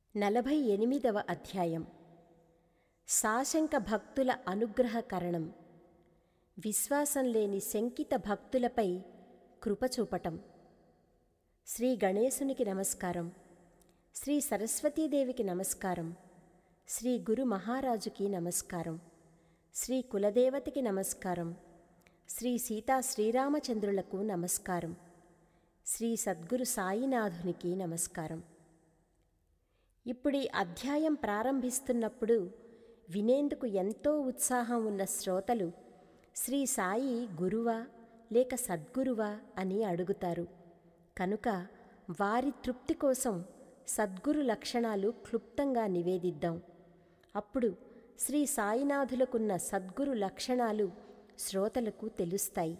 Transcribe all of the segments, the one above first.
నలభై ఎనిమిదవ అధ్యాయం సాశంక భక్తుల అనుగ్రహకరణం విశ్వాసం లేని శంకిత భక్తులపై కృపచూపటం శ్రీ గణేశునికి నమస్కారం శ్రీ సరస్వతీదేవికి నమస్కారం శ్రీ గురు మహారాజుకి నమస్కారం శ్రీ కులదేవతకి నమస్కారం శ్రీ సీతా శ్రీరామచంద్రులకు నమస్కారం శ్రీ సద్గురు సాయినాథునికి నమస్కారం ఇప్పుడు ఈ అధ్యాయం ప్రారంభిస్తున్నప్పుడు వినేందుకు ఎంతో ఉత్సాహం ఉన్న శ్రోతలు శ్రీ సాయి గురువా లేక సద్గురువా అని అడుగుతారు కనుక వారి తృప్తి కోసం సద్గురు లక్షణాలు క్లుప్తంగా నివేదిద్దాం అప్పుడు శ్రీ సాయినాథులకున్న సద్గురు లక్షణాలు శ్రోతలకు తెలుస్తాయి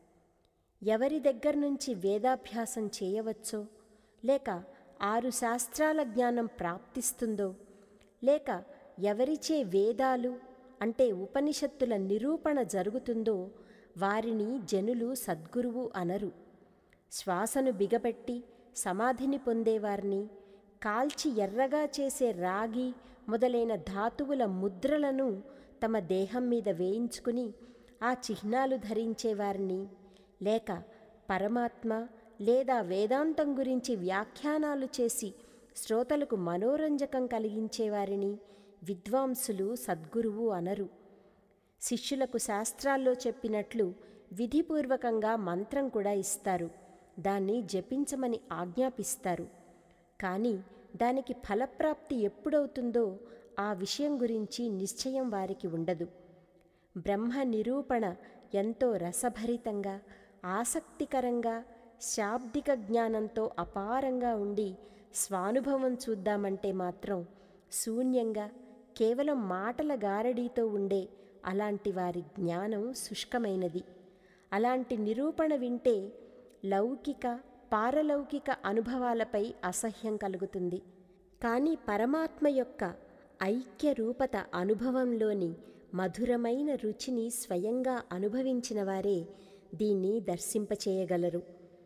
ఎవరి దగ్గర నుంచి వేదాభ్యాసం చేయవచ్చో లేక ఆరు శాస్త్రాల జ్ఞానం ప్రాప్తిస్తుందో లేక ఎవరిచే వేదాలు అంటే ఉపనిషత్తుల నిరూపణ జరుగుతుందో వారిని జనులు సద్గురువు అనరు శ్వాసను బిగపెట్టి సమాధిని పొందేవారిని కాల్చి ఎర్రగా చేసే రాగి మొదలైన ధాతువుల ముద్రలను తమ దేహం మీద వేయించుకుని ఆ చిహ్నాలు ధరించేవారిని లేక పరమాత్మ లేదా వేదాంతం గురించి వ్యాఖ్యానాలు చేసి శ్రోతలకు మనోరంజకం కలిగించేవారిని విద్వాంసులు సద్గురువు అనరు శిష్యులకు శాస్త్రాల్లో చెప్పినట్లు విధిపూర్వకంగా మంత్రం కూడా ఇస్తారు దాన్ని జపించమని ఆజ్ఞాపిస్తారు కానీ దానికి ఫలప్రాప్తి ఎప్పుడవుతుందో ఆ విషయం గురించి నిశ్చయం వారికి ఉండదు బ్రహ్మ నిరూపణ ఎంతో రసభరితంగా ఆసక్తికరంగా శాబ్దిక జ్ఞానంతో అపారంగా ఉండి స్వానుభవం చూద్దామంటే మాత్రం శూన్యంగా కేవలం మాటల గారడీతో ఉండే అలాంటి వారి జ్ఞానం శుష్కమైనది అలాంటి నిరూపణ వింటే లౌకిక పారలౌకిక అనుభవాలపై అసహ్యం కలుగుతుంది కానీ పరమాత్మ యొక్క ఐక్య రూపత అనుభవంలోని మధురమైన రుచిని స్వయంగా అనుభవించిన వారే దీన్ని దర్శింపచేయగలరు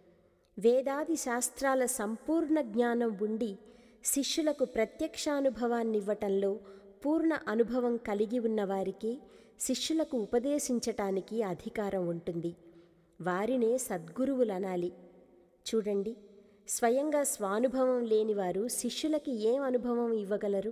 వేదాది శాస్త్రాల సంపూర్ణ జ్ఞానం ఉండి శిష్యులకు ప్రత్యక్షానుభవాన్నివ్వటంలో పూర్ణ అనుభవం కలిగి ఉన్నవారికి శిష్యులకు ఉపదేశించటానికి అధికారం ఉంటుంది వారినే సద్గురువులనాలి చూడండి స్వయంగా స్వానుభవం లేనివారు శిష్యులకి ఏం అనుభవం ఇవ్వగలరు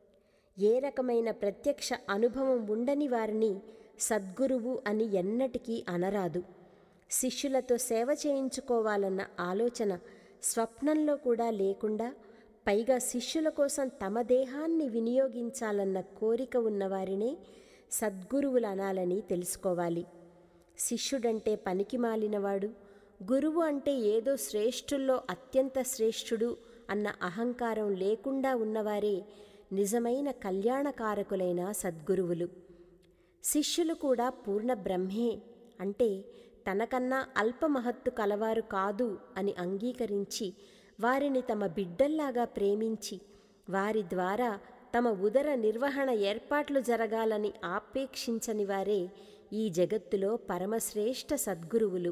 ఏ రకమైన ప్రత్యక్ష అనుభవం ఉండని వారిని సద్గురువు అని ఎన్నటికీ అనరాదు శిష్యులతో సేవ చేయించుకోవాలన్న ఆలోచన స్వప్నంలో కూడా లేకుండా పైగా శిష్యుల కోసం తమ దేహాన్ని వినియోగించాలన్న కోరిక ఉన్నవారినే సద్గురువులు అనాలని తెలుసుకోవాలి శిష్యుడంటే పనికి మాలినవాడు గురువు అంటే ఏదో శ్రేష్ఠుల్లో అత్యంత శ్రేష్ఠుడు అన్న అహంకారం లేకుండా ఉన్నవారే నిజమైన కళ్యాణకారకులైన సద్గురువులు శిష్యులు కూడా పూర్ణ బ్రహ్మే అంటే తనకన్నా అల్పమహత్తు కలవారు కాదు అని అంగీకరించి వారిని తమ బిడ్డల్లాగా ప్రేమించి వారి ద్వారా తమ ఉదర నిర్వహణ ఏర్పాట్లు జరగాలని ఆపేక్షించని వారే ఈ జగత్తులో పరమశ్రేష్ఠ సద్గురువులు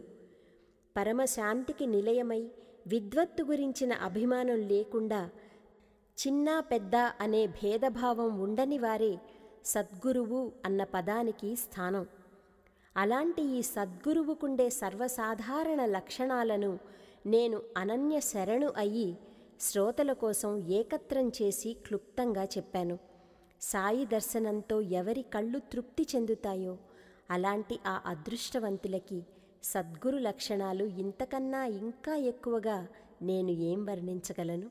పరమశాంతికి నిలయమై విద్వత్తు గురించిన అభిమానం లేకుండా చిన్న పెద్ద అనే భేదభావం ఉండని వారే సద్గురువు అన్న పదానికి స్థానం అలాంటి ఈ సద్గురువుకుండే సర్వసాధారణ లక్షణాలను నేను అనన్య శరణు అయ్యి శ్రోతల కోసం ఏకత్రం చేసి క్లుప్తంగా చెప్పాను సాయి దర్శనంతో ఎవరి కళ్ళు తృప్తి చెందుతాయో అలాంటి ఆ అదృష్టవంతులకి సద్గురు లక్షణాలు ఇంతకన్నా ఇంకా ఎక్కువగా నేను ఏం వర్ణించగలను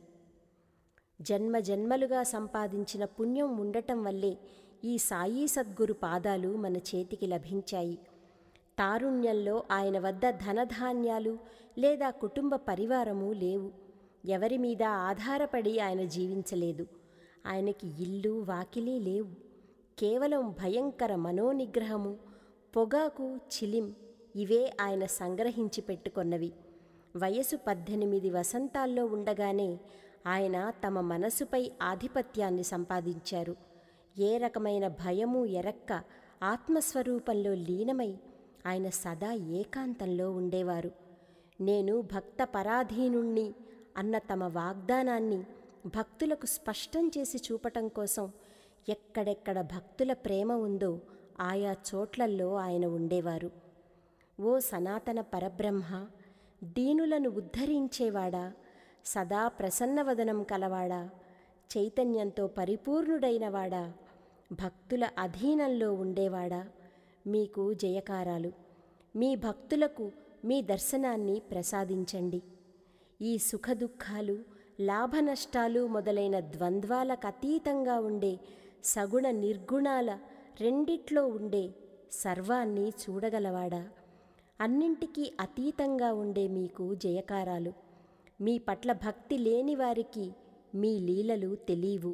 జన్మ జన్మలుగా సంపాదించిన పుణ్యం ఉండటం వల్లే ఈ సాయి సద్గురు పాదాలు మన చేతికి లభించాయి తారుణ్యంలో ఆయన వద్ద ధనధాన్యాలు లేదా కుటుంబ పరివారము లేవు ఎవరి మీద ఆధారపడి ఆయన జీవించలేదు ఆయనకి ఇల్లు వాకిలి లేవు కేవలం భయంకర మనోనిగ్రహము పొగాకు చిలిం ఇవే ఆయన సంగ్రహించి పెట్టుకొన్నవి వయసు పద్దెనిమిది వసంతాల్లో ఉండగానే ఆయన తమ మనసుపై ఆధిపత్యాన్ని సంపాదించారు ఏ రకమైన భయము ఎరక్క ఆత్మస్వరూపంలో లీనమై ఆయన సదా ఏకాంతంలో ఉండేవారు నేను భక్త పరాధీనుణ్ణి అన్న తమ వాగ్దానాన్ని భక్తులకు స్పష్టం చేసి చూపటం కోసం ఎక్కడెక్కడ భక్తుల ప్రేమ ఉందో ఆయా చోట్లల్లో ఆయన ఉండేవారు ఓ సనాతన పరబ్రహ్మ దీనులను ఉద్ధరించేవాడా సదా ప్రసన్నవదనం కలవాడా చైతన్యంతో పరిపూర్ణుడైనవాడా భక్తుల అధీనంలో ఉండేవాడా మీకు జయకారాలు మీ భక్తులకు మీ దర్శనాన్ని ప్రసాదించండి ఈ సుఖదుఖాలు లాభనష్టాలు మొదలైన ద్వంద్వాలకు అతీతంగా ఉండే సగుణ నిర్గుణాల రెండిట్లో ఉండే సర్వాన్ని చూడగలవాడా అన్నింటికీ అతీతంగా ఉండే మీకు జయకారాలు మీ పట్ల భక్తి లేని వారికి మీ లీలలు తెలియవు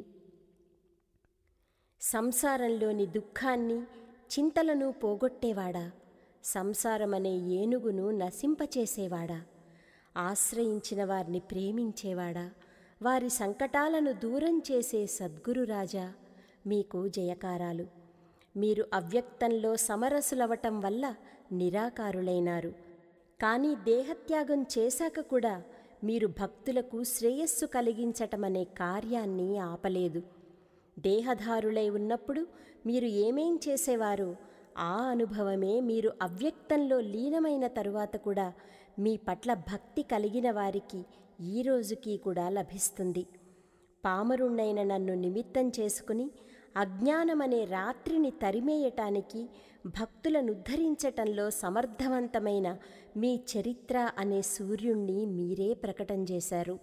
సంసారంలోని దుఃఖాన్ని చింతలను పోగొట్టేవాడా సంసారమనే ఏనుగును నశింపచేసేవాడా ఆశ్రయించిన వారిని ప్రేమించేవాడా వారి సంకటాలను దూరం చేసే సద్గురురాజా మీకు జయకారాలు మీరు అవ్యక్తంలో సమరసులవటం వల్ల నిరాకారులైనారు కానీ దేహత్యాగం చేశాక కూడా మీరు భక్తులకు శ్రేయస్సు కలిగించటమనే కార్యాన్ని ఆపలేదు దేహధారులై ఉన్నప్పుడు మీరు ఏమేం చేసేవారో ఆ అనుభవమే మీరు అవ్యక్తంలో లీనమైన తరువాత కూడా మీ పట్ల భక్తి కలిగిన వారికి ఈ రోజుకి కూడా లభిస్తుంది పామరుణ్ణైన నన్ను నిమిత్తం చేసుకుని అజ్ఞానమనే రాత్రిని తరిమేయటానికి భక్తులను ఉద్ధరించటంలో సమర్థవంతమైన మీ చరిత్ర అనే సూర్యుణ్ణి మీరే ప్రకటన చేశారు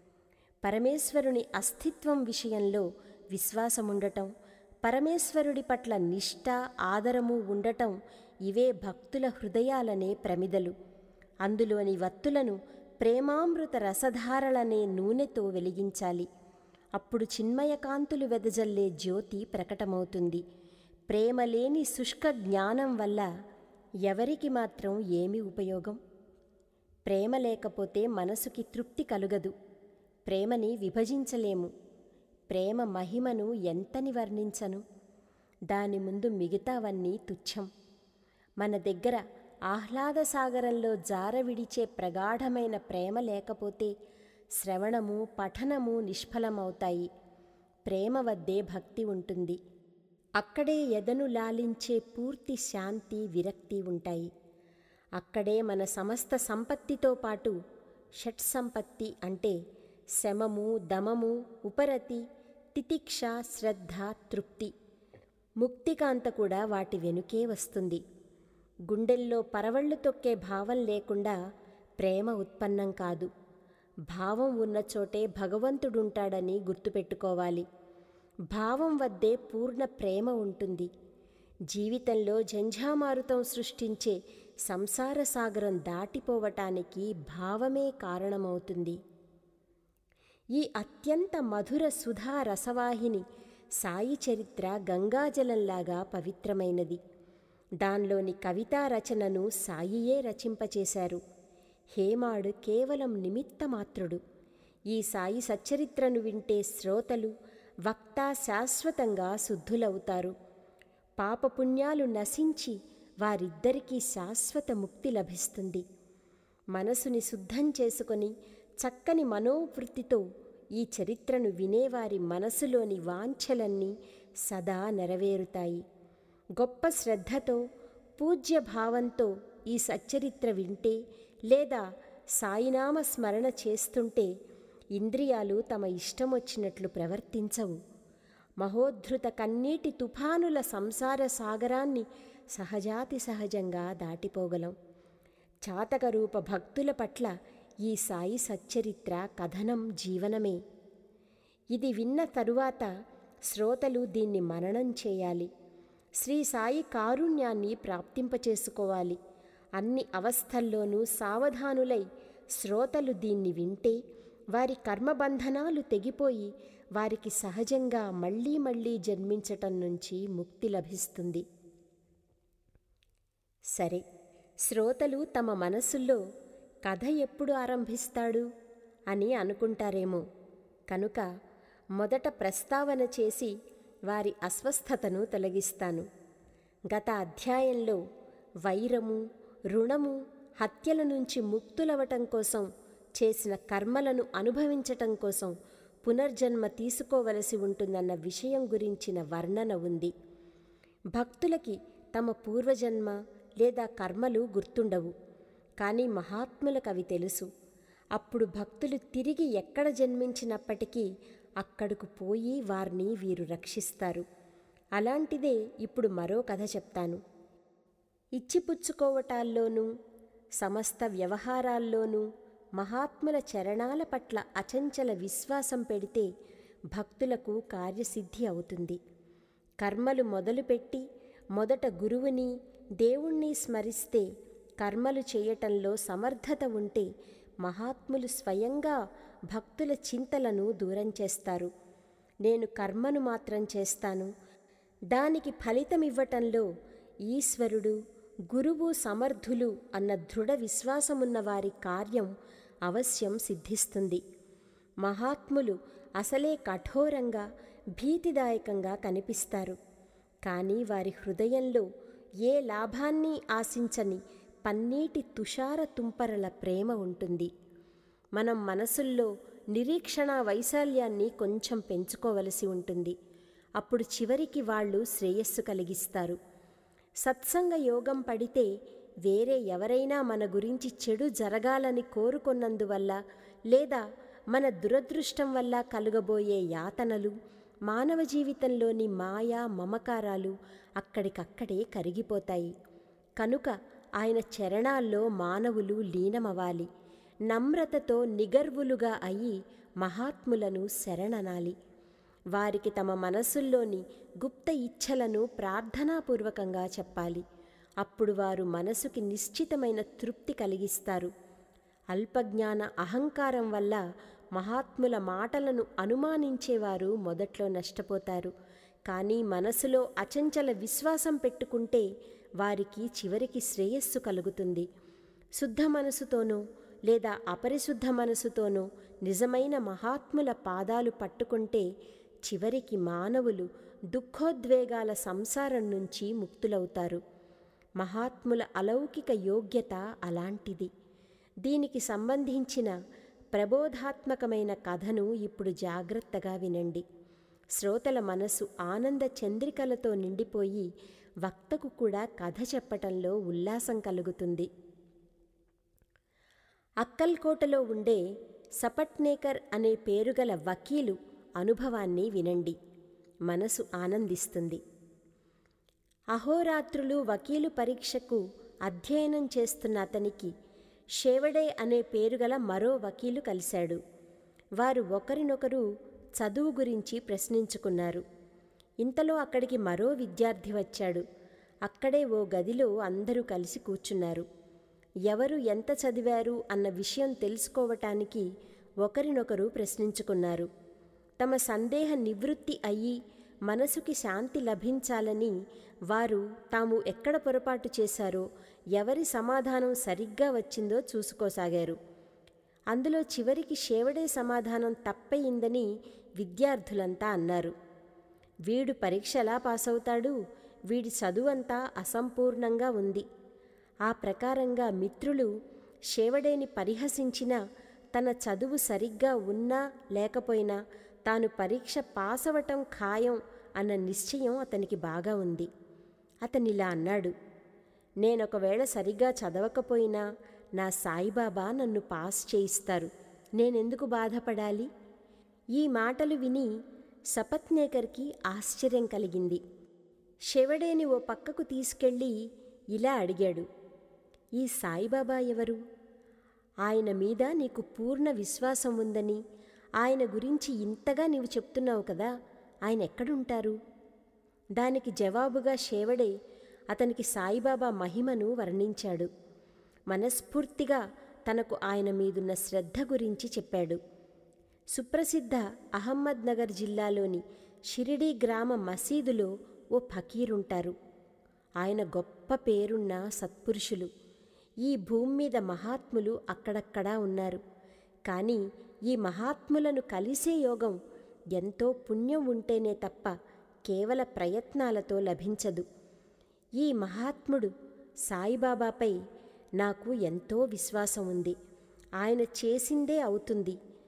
పరమేశ్వరుని అస్తిత్వం విషయంలో విశ్వాసముండటం పరమేశ్వరుడి పట్ల నిష్ఠ ఆదరము ఉండటం ఇవే భక్తుల హృదయాలనే ప్రమిదలు అందులోని వత్తులను ప్రేమామృత రసధారలనే నూనెతో వెలిగించాలి అప్పుడు చిన్మయకాంతులు వెదజల్లే జ్యోతి ప్రకటమవుతుంది ప్రేమ లేని శుష్క జ్ఞానం వల్ల ఎవరికి మాత్రం ఏమి ఉపయోగం ప్రేమ లేకపోతే మనసుకి తృప్తి కలుగదు ప్రేమని విభజించలేము ప్రేమ మహిమను ఎంతని వర్ణించను దాని ముందు మిగతావన్నీ తుచ్చం మన దగ్గర ఆహ్లాద సాగరంలో జార విడిచే ప్రగాఢమైన ప్రేమ లేకపోతే శ్రవణము పఠనము నిష్ఫలమవుతాయి ప్రేమ వద్దే భక్తి ఉంటుంది అక్కడే ఎదను లాలించే పూర్తి శాంతి విరక్తి ఉంటాయి అక్కడే మన సమస్త సంపత్తితో పాటు షట్ సంపత్తి అంటే శమము దమము ఉపరతి తితిక్ష శ్రద్ధ తృప్తి ముక్తికాంత కూడా వాటి వెనుకే వస్తుంది గుండెల్లో పరవళ్ళు తొక్కే భావం లేకుండా ప్రేమ ఉత్పన్నం కాదు భావం ఉన్న చోటే భగవంతుడుంటాడని గుర్తుపెట్టుకోవాలి భావం వద్దే పూర్ణ ప్రేమ ఉంటుంది జీవితంలో జంఝామారుతం సృష్టించే సంసార సాగరం దాటిపోవటానికి భావమే కారణమవుతుంది ఈ అత్యంత మధుర సుధా రసవాహిని సాయి చరిత్ర గంగాజలంలాగా పవిత్రమైనది దానిలోని కవితా రచనను సాయియే రచింపచేశారు హేమాడు కేవలం నిమిత్తమాత్రుడు ఈ సాయి సచ్చరిత్రను వింటే శ్రోతలు వక్త శాశ్వతంగా శుద్ధులవుతారు పాపపుణ్యాలు నశించి వారిద్దరికీ శాశ్వత ముక్తి లభిస్తుంది మనసుని శుద్ధం చేసుకొని చక్కని మనోవృత్తితో ఈ చరిత్రను వినేవారి మనసులోని వాంఛలన్నీ సదా నెరవేరుతాయి గొప్ప శ్రద్ధతో పూజ్య భావంతో ఈ సచ్చరిత్ర వింటే లేదా సాయినామ స్మరణ చేస్తుంటే ఇంద్రియాలు తమ ఇష్టమొచ్చినట్లు ప్రవర్తించవు మహోద్ధృత కన్నీటి తుఫానుల సంసార సాగరాన్ని సహజాతి సహజంగా దాటిపోగలం చాతక రూప భక్తుల పట్ల ఈ సాయి సచ్చరిత్ర కథనం జీవనమే ఇది విన్న తరువాత శ్రోతలు దీన్ని మననం చేయాలి శ్రీ సాయి కారుణ్యాన్ని ప్రాప్తింపచేసుకోవాలి అన్ని అవస్థల్లోనూ సావధానులై శ్రోతలు దీన్ని వింటే వారి కర్మబంధనాలు తెగిపోయి వారికి సహజంగా మళ్ళీ మళ్ళీ జన్మించటం నుంచి ముక్తి లభిస్తుంది సరే శ్రోతలు తమ మనసుల్లో కథ ఎప్పుడు ఆరంభిస్తాడు అని అనుకుంటారేమో కనుక మొదట ప్రస్తావన చేసి వారి అస్వస్థతను తొలగిస్తాను గత అధ్యాయంలో వైరము రుణము హత్యల నుంచి ముక్తులవటం కోసం చేసిన కర్మలను అనుభవించటం కోసం పునర్జన్మ తీసుకోవలసి ఉంటుందన్న విషయం గురించిన వర్ణన ఉంది భక్తులకి తమ పూర్వజన్మ లేదా కర్మలు గుర్తుండవు కానీ మహాత్ములకు అవి తెలుసు అప్పుడు భక్తులు తిరిగి ఎక్కడ జన్మించినప్పటికీ అక్కడకు పోయి వారిని వీరు రక్షిస్తారు అలాంటిదే ఇప్పుడు మరో కథ చెప్తాను ఇచ్చిపుచ్చుకోవటాల్లోనూ సమస్త వ్యవహారాల్లోనూ మహాత్ముల చరణాల పట్ల అచంచల విశ్వాసం పెడితే భక్తులకు కార్యసిద్ధి అవుతుంది కర్మలు మొదలుపెట్టి మొదట గురువుని దేవుణ్ణి స్మరిస్తే కర్మలు చేయటంలో సమర్థత ఉంటే మహాత్ములు స్వయంగా భక్తుల చింతలను దూరం చేస్తారు నేను కర్మను మాత్రం చేస్తాను దానికి ఫలితమివ్వటంలో ఈశ్వరుడు గురువు సమర్థులు అన్న దృఢ విశ్వాసమున్న వారి కార్యం అవశ్యం సిద్ధిస్తుంది మహాత్ములు అసలే కఠోరంగా భీతిదాయకంగా కనిపిస్తారు కానీ వారి హృదయంలో ఏ లాభాన్ని ఆశించని పన్నీటి తుషార తుంపరల ప్రేమ ఉంటుంది మనం మనసుల్లో నిరీక్షణ వైశాల్యాన్ని కొంచెం పెంచుకోవలసి ఉంటుంది అప్పుడు చివరికి వాళ్ళు శ్రేయస్సు కలిగిస్తారు సత్సంగ యోగం పడితే వేరే ఎవరైనా మన గురించి చెడు జరగాలని కోరుకున్నందువల్ల లేదా మన దురదృష్టం వల్ల కలుగబోయే యాతనలు మానవ జీవితంలోని మాయా మమకారాలు అక్కడికక్కడే కరిగిపోతాయి కనుక ఆయన చరణాల్లో మానవులు లీనమవాలి నమ్రతతో నిగర్వులుగా అయి మహాత్ములను శరణనాలి వారికి తమ మనసుల్లోని గుప్త ఇచ్ఛలను ప్రార్థనాపూర్వకంగా చెప్పాలి అప్పుడు వారు మనసుకి నిశ్చితమైన తృప్తి కలిగిస్తారు అల్పజ్ఞాన అహంకారం వల్ల మహాత్ముల మాటలను అనుమానించేవారు మొదట్లో నష్టపోతారు కానీ మనసులో అచంచల విశ్వాసం పెట్టుకుంటే వారికి చివరికి శ్రేయస్సు కలుగుతుంది శుద్ధ మనసుతోనో లేదా అపరిశుద్ధ మనసుతోనో నిజమైన మహాత్ముల పాదాలు పట్టుకుంటే చివరికి మానవులు దుఃఖోద్వేగాల సంసారం నుంచి ముక్తులవుతారు మహాత్ముల అలౌకిక యోగ్యత అలాంటిది దీనికి సంబంధించిన ప్రబోధాత్మకమైన కథను ఇప్పుడు జాగ్రత్తగా వినండి శ్రోతల మనసు ఆనంద చంద్రికలతో నిండిపోయి వక్తకు కూడా కథ చెప్పటంలో ఉల్లాసం కలుగుతుంది అక్కల్కోటలో ఉండే సపట్నేకర్ అనే పేరుగల వకీలు అనుభవాన్ని వినండి మనసు ఆనందిస్తుంది అహోరాత్రులు వకీలు పరీక్షకు అధ్యయనం చేస్తున్న అతనికి షేవడే అనే పేరుగల మరో వకీలు కలిశాడు వారు ఒకరినొకరు చదువు గురించి ప్రశ్నించుకున్నారు ఇంతలో అక్కడికి మరో విద్యార్థి వచ్చాడు అక్కడే ఓ గదిలో అందరూ కలిసి కూర్చున్నారు ఎవరు ఎంత చదివారు అన్న విషయం తెలుసుకోవటానికి ఒకరినొకరు ప్రశ్నించుకున్నారు తమ సందేహ నివృత్తి అయ్యి మనసుకి శాంతి లభించాలని వారు తాము ఎక్కడ పొరపాటు చేశారో ఎవరి సమాధానం సరిగ్గా వచ్చిందో చూసుకోసాగారు అందులో చివరికి షేవడే సమాధానం తప్పయిందని విద్యార్థులంతా అన్నారు వీడు పరీక్ష ఎలా పాసవుతాడు వీడి చదువంతా అసంపూర్ణంగా ఉంది ఆ ప్రకారంగా మిత్రులు షేవడేని పరిహసించినా తన చదువు సరిగ్గా ఉన్నా లేకపోయినా తాను పరీక్ష పాసవటం ఖాయం అన్న నిశ్చయం అతనికి బాగా ఉంది అతనిలా అన్నాడు నేనొకవేళ సరిగ్గా చదవకపోయినా నా సాయిబాబా నన్ను పాస్ చేయిస్తారు నేనెందుకు బాధపడాలి ఈ మాటలు విని సపత్నేకర్కి ఆశ్చర్యం కలిగింది శివడేని ఓ పక్కకు తీసుకెళ్ళి ఇలా అడిగాడు ఈ సాయిబాబా ఎవరు ఆయన మీద నీకు పూర్ణ విశ్వాసం ఉందని ఆయన గురించి ఇంతగా నీవు చెప్తున్నావు కదా ఆయన ఎక్కడుంటారు దానికి జవాబుగా షేవడే అతనికి సాయిబాబా మహిమను వర్ణించాడు మనస్ఫూర్తిగా తనకు ఆయన మీదున్న శ్రద్ధ గురించి చెప్పాడు సుప్రసిద్ధ అహమ్మద్ నగర్ జిల్లాలోని షిరిడీ గ్రామ మసీదులో ఓ ఫకీరుంటారు ఆయన గొప్ప పేరున్న సత్పురుషులు ఈ భూమి మీద మహాత్ములు అక్కడక్కడా ఉన్నారు కానీ ఈ మహాత్ములను కలిసే యోగం ఎంతో పుణ్యం ఉంటేనే తప్ప కేవల ప్రయత్నాలతో లభించదు ఈ మహాత్ముడు సాయిబాబాపై నాకు ఎంతో విశ్వాసం ఉంది ఆయన చేసిందే అవుతుంది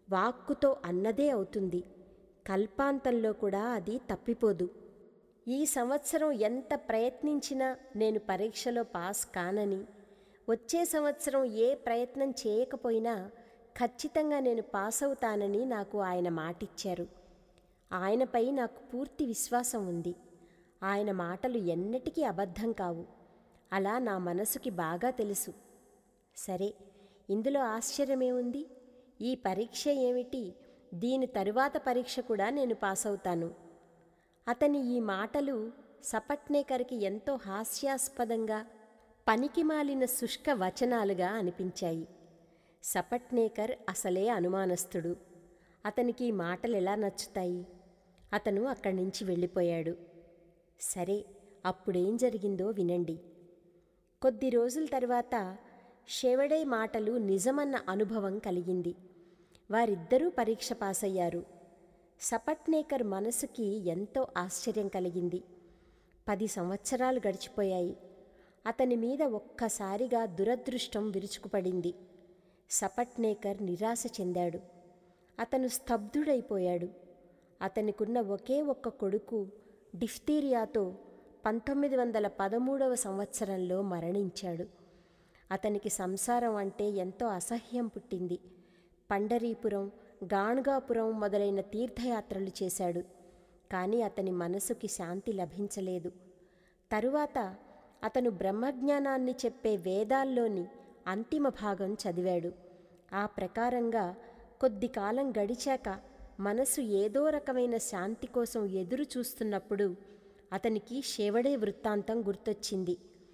వాక్కుతో అన్నదే అవుతుంది కల్పాంతంలో కూడా అది తప్పిపోదు ఈ సంవత్సరం ఎంత ప్రయత్నించినా నేను పరీక్షలో పాస్ కానని వచ్చే సంవత్సరం ఏ ప్రయత్నం చేయకపోయినా ఖచ్చితంగా నేను పాస్ అవుతానని నాకు ఆయన మాటిచ్చారు ఆయనపై నాకు పూర్తి విశ్వాసం ఉంది ఆయన మాటలు ఎన్నటికీ అబద్ధం కావు అలా నా మనసుకి బాగా తెలుసు సరే ఇందులో ఆశ్చర్యమే ఉంది ఈ పరీక్ష ఏమిటి దీని తరువాత పరీక్ష కూడా నేను పాస్ అవుతాను అతని ఈ మాటలు సపట్నేకర్కి ఎంతో హాస్యాస్పదంగా పనికిమాలిన శుష్క వచనాలుగా అనిపించాయి సపట్నేకర్ అసలే అనుమానస్తుడు అతనికి ఈ మాటలు ఎలా నచ్చుతాయి అతను అక్కడి నుంచి వెళ్ళిపోయాడు సరే అప్పుడేం జరిగిందో వినండి కొద్ది రోజుల తర్వాత షెవడే మాటలు నిజమన్న అనుభవం కలిగింది వారిద్దరూ పరీక్ష పాస్ అయ్యారు సపట్నేకర్ మనసుకి ఎంతో ఆశ్చర్యం కలిగింది పది సంవత్సరాలు గడిచిపోయాయి అతని మీద ఒక్కసారిగా దురదృష్టం విరుచుకుపడింది సపట్నేకర్ నిరాశ చెందాడు అతను స్తబ్దుడైపోయాడు అతనికున్న ఒకే ఒక్క కొడుకు డిఫ్తీరియాతో పంతొమ్మిది వందల పదమూడవ సంవత్సరంలో మరణించాడు అతనికి సంసారం అంటే ఎంతో అసహ్యం పుట్టింది పండరీపురం గాణుగాపురం మొదలైన తీర్థయాత్రలు చేశాడు కానీ అతని మనసుకి శాంతి లభించలేదు తరువాత అతను బ్రహ్మజ్ఞానాన్ని చెప్పే వేదాల్లోని అంతిమ భాగం చదివాడు ఆ ప్రకారంగా కొద్ది కాలం గడిచాక మనసు ఏదో రకమైన శాంతి కోసం ఎదురు చూస్తున్నప్పుడు అతనికి షేవడే వృత్తాంతం గుర్తొచ్చింది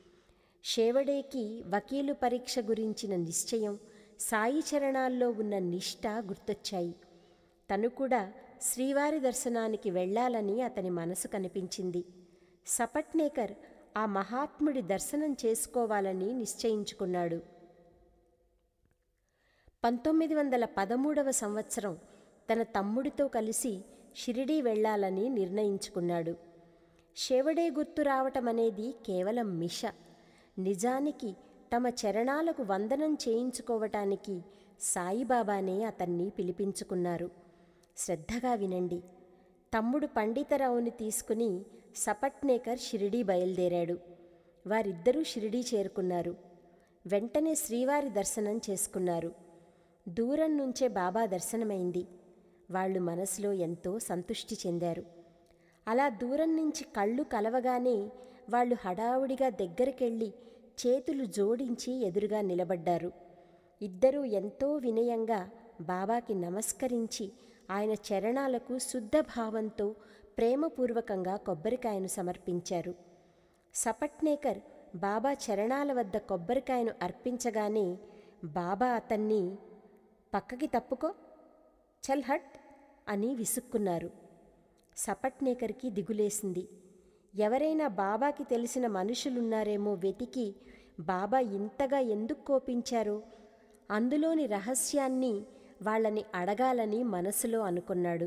షేవడేకి వకీలు పరీక్ష గురించిన నిశ్చయం సాయి చరణాల్లో ఉన్న నిష్ఠ గుర్తొచ్చాయి తను కూడా శ్రీవారి దర్శనానికి వెళ్ళాలని అతని మనసు కనిపించింది సపట్నేకర్ ఆ మహాత్ముడి దర్శనం చేసుకోవాలని నిశ్చయించుకున్నాడు పంతొమ్మిది వందల పదమూడవ సంవత్సరం తన తమ్ముడితో కలిసి షిరిడీ వెళ్ళాలని నిర్ణయించుకున్నాడు షేవడే గుర్తు రావటం అనేది కేవలం మిష నిజానికి తమ చరణాలకు వందనం చేయించుకోవటానికి సాయిబాబానే అతన్ని పిలిపించుకున్నారు శ్రద్ధగా వినండి తమ్ముడు పండితరావుని తీసుకుని సపట్నేకర్ షిరిడీ బయలుదేరాడు వారిద్దరూ షిరిడీ చేరుకున్నారు వెంటనే శ్రీవారి దర్శనం చేసుకున్నారు దూరం నుంచే బాబా దర్శనమైంది వాళ్ళు మనసులో ఎంతో సంతుష్టి చెందారు అలా దూరం నుంచి కళ్ళు కలవగానే వాళ్ళు హడావుడిగా దగ్గరికెళ్ళి చేతులు జోడించి ఎదురుగా నిలబడ్డారు ఇద్దరూ ఎంతో వినయంగా బాబాకి నమస్కరించి ఆయన చరణాలకు శుద్ధ భావంతో ప్రేమపూర్వకంగా కొబ్బరికాయను సమర్పించారు సపట్నేకర్ బాబా చరణాల వద్ద కొబ్బరికాయను అర్పించగానే బాబా అతన్ని పక్కకి తప్పుకో చల్ హట్ అని విసుక్కున్నారు సపట్నేకర్కి దిగులేసింది ఎవరైనా బాబాకి తెలిసిన మనుషులున్నారేమో వెతికి బాబా ఇంతగా ఎందుకు కోపించారో అందులోని రహస్యాన్ని వాళ్ళని అడగాలని మనసులో అనుకున్నాడు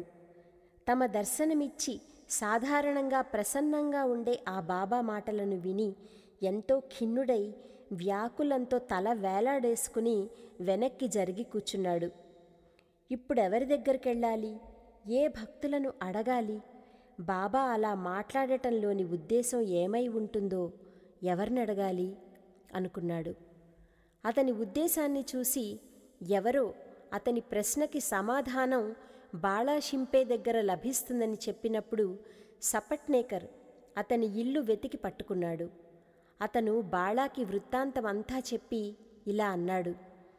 తమ దర్శనమిచ్చి సాధారణంగా ప్రసన్నంగా ఉండే ఆ బాబా మాటలను విని ఎంతో ఖిన్నుడై వ్యాకులంతో తల వేలాడేసుకుని వెనక్కి జరిగి కూర్చున్నాడు ఇప్పుడెవరి దగ్గరికెళ్ళాలి ఏ భక్తులను అడగాలి బాబా అలా మాట్లాడటంలోని ఉద్దేశం ఏమై ఉంటుందో ఎవరిని అడగాలి అనుకున్నాడు అతని ఉద్దేశాన్ని చూసి ఎవరో అతని ప్రశ్నకి సమాధానం బాళాషింపే దగ్గర లభిస్తుందని చెప్పినప్పుడు సపట్నేకర్ అతని ఇల్లు వెతికి పట్టుకున్నాడు అతను బాళాకి వృత్తాంతం అంతా చెప్పి ఇలా అన్నాడు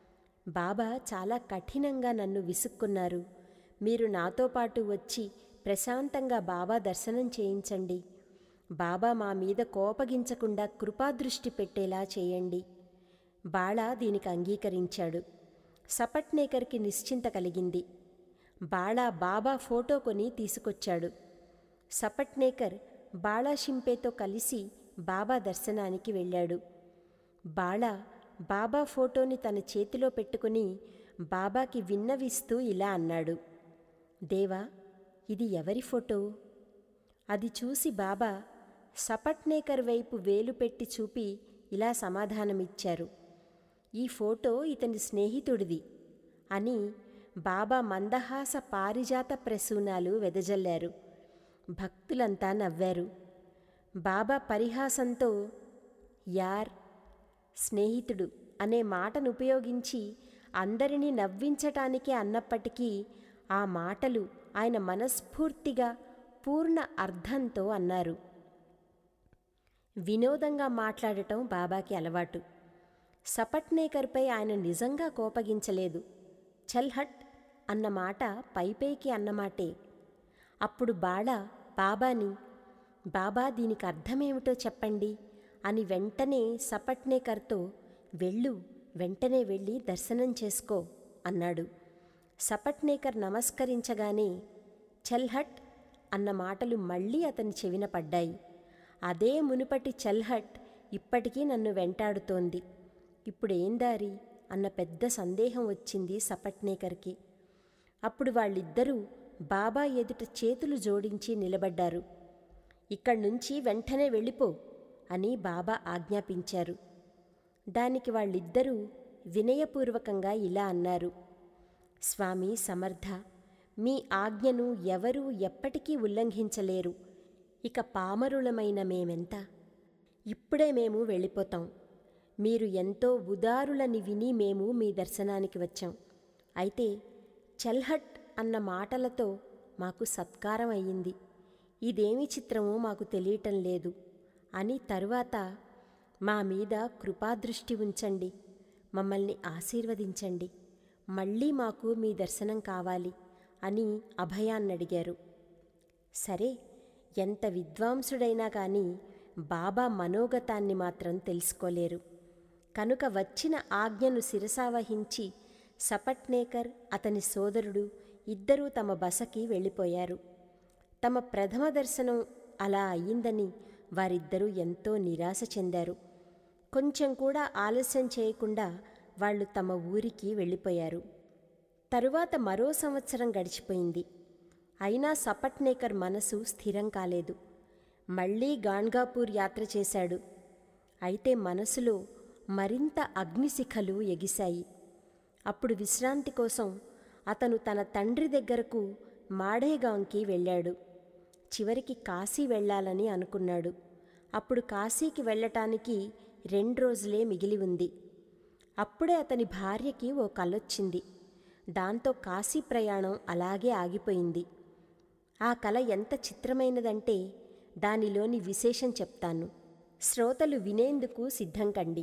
బాబా చాలా కఠినంగా నన్ను విసుక్కున్నారు మీరు నాతో పాటు వచ్చి ప్రశాంతంగా బాబా దర్శనం చేయించండి బాబా మా మీద కోపగించకుండా కృపాదృష్టి పెట్టేలా చేయండి బాళ దీనికి అంగీకరించాడు సపట్నేకర్కి నిశ్చింత కలిగింది బాళా బాబా ఫోటో కొని తీసుకొచ్చాడు సపట్నేకర్ బాళా షింపేతో కలిసి బాబా దర్శనానికి వెళ్ళాడు బాళా బాబా ఫోటోని తన చేతిలో పెట్టుకుని బాబాకి విన్నవిస్తూ ఇలా అన్నాడు దేవా ఇది ఎవరి ఫోటో అది చూసి బాబా సపట్నేకర్ వైపు వేలు పెట్టి చూపి ఇలా సమాధానమిచ్చారు ఈ ఫోటో ఇతని స్నేహితుడిది అని బాబా మందహాస పారిజాత ప్రసూనాలు వెదజల్లారు భక్తులంతా నవ్వారు బాబా పరిహాసంతో యార్ స్నేహితుడు అనే మాటను ఉపయోగించి అందరినీ నవ్వించటానికే అన్నప్పటికీ ఆ మాటలు ఆయన మనస్ఫూర్తిగా పూర్ణ అర్థంతో అన్నారు వినోదంగా మాట్లాడటం బాబాకి అలవాటు సపట్నేకర్పై ఆయన నిజంగా కోపగించలేదు చల్హట్ అన్న మాట పైపైకి అన్నమాటే అప్పుడు బాళ బాబాని బాబా దీనికి అర్థమేమిటో చెప్పండి అని వెంటనే సపట్నేకర్తో వెళ్ళు వెంటనే వెళ్ళి దర్శనం చేసుకో అన్నాడు సపట్నేకర్ నమస్కరించగానే చల్హట్ అన్న మాటలు మళ్ళీ అతని చెవిన పడ్డాయి అదే మునుపటి చల్హట్ ఇప్పటికీ నన్ను వెంటాడుతోంది ఇప్పుడేం దారి అన్న పెద్ద సందేహం వచ్చింది సపట్నేకర్కి అప్పుడు వాళ్ళిద్దరూ బాబా ఎదుట చేతులు జోడించి నిలబడ్డారు ఇక్కడి నుంచి వెంటనే వెళ్ళిపో అని బాబా ఆజ్ఞాపించారు దానికి వాళ్ళిద్దరూ వినయపూర్వకంగా ఇలా అన్నారు స్వామి సమర్థ మీ ఆజ్ఞను ఎవరూ ఎప్పటికీ ఉల్లంఘించలేరు ఇక పామరులమైన మేమెంత ఇప్పుడే మేము వెళ్ళిపోతాం మీరు ఎంతో ఉదారులని విని మేము మీ దర్శనానికి వచ్చాం అయితే చల్హట్ అన్న మాటలతో మాకు సత్కారం అయ్యింది ఇదేమి చిత్రమో మాకు తెలియటం లేదు అని తరువాత మా మీద కృపాదృష్టి ఉంచండి మమ్మల్ని ఆశీర్వదించండి మళ్ళీ మాకు మీ దర్శనం కావాలి అని అభయాన్నడిగారు సరే ఎంత విద్వాంసుడైనా కానీ బాబా మనోగతాన్ని మాత్రం తెలుసుకోలేరు కనుక వచ్చిన ఆజ్ఞను శిరసావహించి సపట్నేకర్ అతని సోదరుడు ఇద్దరూ తమ బసకి వెళ్ళిపోయారు తమ ప్రథమ దర్శనం అలా అయ్యిందని వారిద్దరూ ఎంతో నిరాశ చెందారు కొంచెం కూడా ఆలస్యం చేయకుండా వాళ్ళు తమ ఊరికి వెళ్ళిపోయారు తరువాత మరో సంవత్సరం గడిచిపోయింది అయినా సపట్నేకర్ మనసు స్థిరం కాలేదు మళ్ళీ గాన్గాపూర్ యాత్ర చేశాడు అయితే మనసులో మరింత అగ్నిశిఖలు ఎగిశాయి అప్పుడు విశ్రాంతి కోసం అతను తన తండ్రి దగ్గరకు మాడేగాంకి వెళ్ళాడు చివరికి కాశీ వెళ్ళాలని అనుకున్నాడు అప్పుడు కాశీకి వెళ్ళటానికి రెండు రోజులే మిగిలి ఉంది అప్పుడే అతని భార్యకి ఓ కలొచ్చింది దాంతో కాశీ ప్రయాణం అలాగే ఆగిపోయింది ఆ కల ఎంత చిత్రమైనదంటే దానిలోని విశేషం చెప్తాను శ్రోతలు వినేందుకు సిద్ధం కండి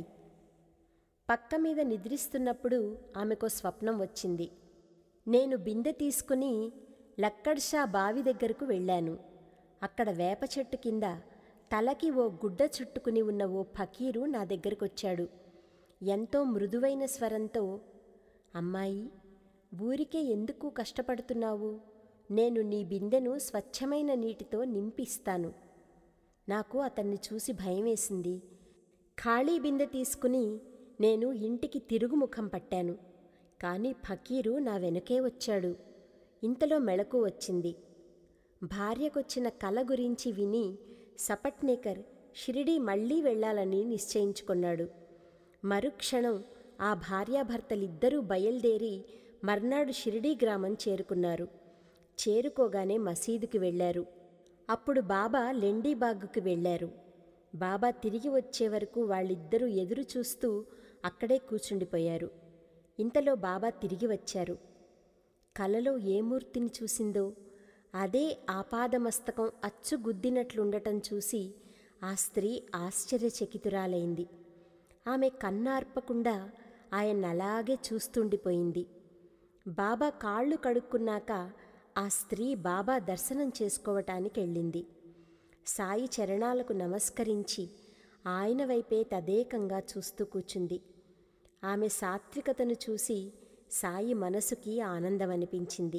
పక్క మీద నిద్రిస్తున్నప్పుడు ఆమెకో స్వప్నం వచ్చింది నేను బిందె తీసుకుని లక్కడ్షా బావి దగ్గరకు వెళ్ళాను అక్కడ వేప చెట్టు కింద తలకి ఓ గుడ్డ చుట్టుకుని ఉన్న ఓ ఫకీరు నా దగ్గరకొచ్చాడు ఎంతో మృదువైన స్వరంతో అమ్మాయి ఊరికే ఎందుకు కష్టపడుతున్నావు నేను నీ బిందెను స్వచ్ఛమైన నీటితో నింపిస్తాను నాకు అతన్ని చూసి భయమేసింది ఖాళీ బిందె తీసుకుని నేను ఇంటికి తిరుగుముఖం పట్టాను కానీ ఫకీరు నా వెనుకే వచ్చాడు ఇంతలో మెళకు వచ్చింది భార్యకొచ్చిన కల గురించి విని సపట్నేకర్ షిరిడీ మళ్ళీ వెళ్ళాలని నిశ్చయించుకున్నాడు మరుక్షణం ఆ భార్యాభర్తలిద్దరూ బయలుదేరి మర్నాడు షిరిడీ గ్రామం చేరుకున్నారు చేరుకోగానే మసీదుకి వెళ్ళారు అప్పుడు బాబా లెండీబాగుకి వెళ్ళారు బాబా తిరిగి వచ్చే వరకు వాళ్ళిద్దరూ ఎదురు చూస్తూ అక్కడే కూర్చుండిపోయారు ఇంతలో బాబా తిరిగి వచ్చారు కలలో ఏ మూర్తిని చూసిందో అదే ఆపాదమస్తకం అచ్చు గుద్దినట్లుండటం చూసి ఆ స్త్రీ ఆశ్చర్యచకితురాలైంది ఆమె కన్నార్పకుండా ఆయన అలాగే చూస్తుండిపోయింది బాబా కాళ్ళు కడుక్కున్నాక ఆ స్త్రీ బాబా దర్శనం చేసుకోవటానికి వెళ్ళింది సాయి చరణాలకు నమస్కరించి ఆయన వైపే తదేకంగా చూస్తూ కూర్చుంది ఆమె సాత్వికతను చూసి సాయి మనసుకి ఆనందమనిపించింది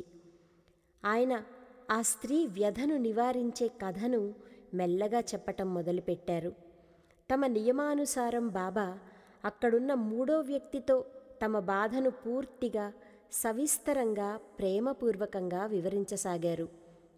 ఆయన ఆ స్త్రీ వ్యధను నివారించే కథను మెల్లగా చెప్పటం మొదలుపెట్టారు తమ నియమానుసారం బాబా అక్కడున్న మూడో వ్యక్తితో తమ బాధను పూర్తిగా సవిస్తరంగా ప్రేమపూర్వకంగా వివరించసాగారు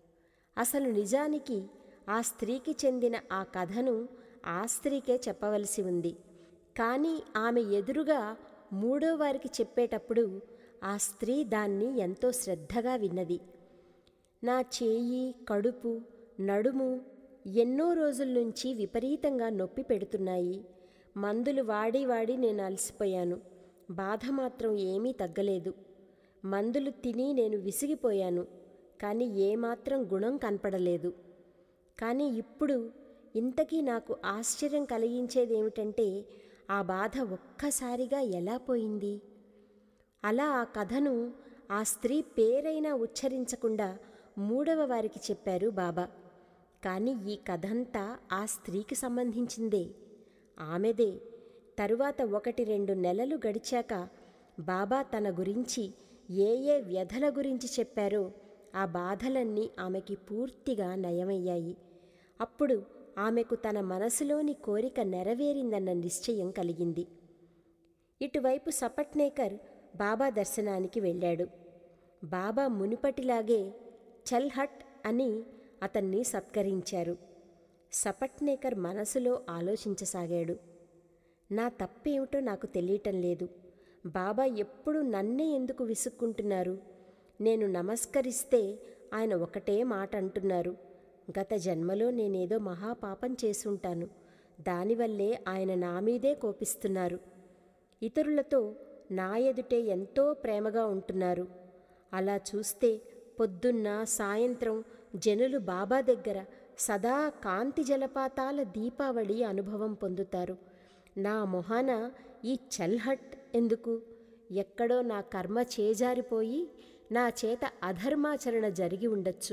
అసలు నిజానికి ఆ స్త్రీకి చెందిన ఆ కథను ఆ స్త్రీకే చెప్పవలసి ఉంది కానీ ఆమె ఎదురుగా మూడో వారికి చెప్పేటప్పుడు ఆ స్త్రీ దాన్ని ఎంతో శ్రద్ధగా విన్నది నా చేయి కడుపు నడుము ఎన్నో రోజుల నుంచి విపరీతంగా నొప్పి పెడుతున్నాయి మందులు వాడి వాడి నేను అలసిపోయాను బాధ మాత్రం ఏమీ తగ్గలేదు మందులు తిని నేను విసిగిపోయాను కానీ ఏమాత్రం గుణం కనపడలేదు కానీ ఇప్పుడు ఇంతకీ నాకు ఆశ్చర్యం కలిగించేది ఏమిటంటే ఆ బాధ ఒక్కసారిగా ఎలా పోయింది అలా ఆ కథను ఆ స్త్రీ పేరైనా ఉచ్చరించకుండా మూడవ వారికి చెప్పారు బాబా కానీ ఈ కథంతా ఆ స్త్రీకి సంబంధించిందే ఆమెదే తరువాత ఒకటి రెండు నెలలు గడిచాక బాబా తన గురించి ఏ ఏ వ్యధల గురించి చెప్పారో ఆ బాధలన్నీ ఆమెకి పూర్తిగా నయమయ్యాయి అప్పుడు ఆమెకు తన మనసులోని కోరిక నెరవేరిందన్న నిశ్చయం కలిగింది ఇటువైపు సపట్నేకర్ బాబా దర్శనానికి వెళ్ళాడు బాబా మునుపటిలాగే చల్హట్ అని అతన్ని సత్కరించారు సపట్నేకర్ మనసులో ఆలోచించసాగాడు నా తప్పేమిటో నాకు తెలియటం లేదు బాబా ఎప్పుడు నన్నే ఎందుకు విసుక్కుంటున్నారు నేను నమస్కరిస్తే ఆయన ఒకటే మాట అంటున్నారు గత జన్మలో నేనేదో మహాపాపం చేసుంటాను దానివల్లే ఆయన నా మీదే కోపిస్తున్నారు ఇతరులతో నా ఎదుటే ఎంతో ప్రేమగా ఉంటున్నారు అలా చూస్తే పొద్దున్న సాయంత్రం జనులు బాబా దగ్గర సదా కాంతి జలపాతాల దీపావళి అనుభవం పొందుతారు నా మొహాన ఈ చల్హట్ ఎందుకు ఎక్కడో నా కర్మ చేజారిపోయి నా చేత అధర్మాచరణ జరిగి ఉండొచ్చు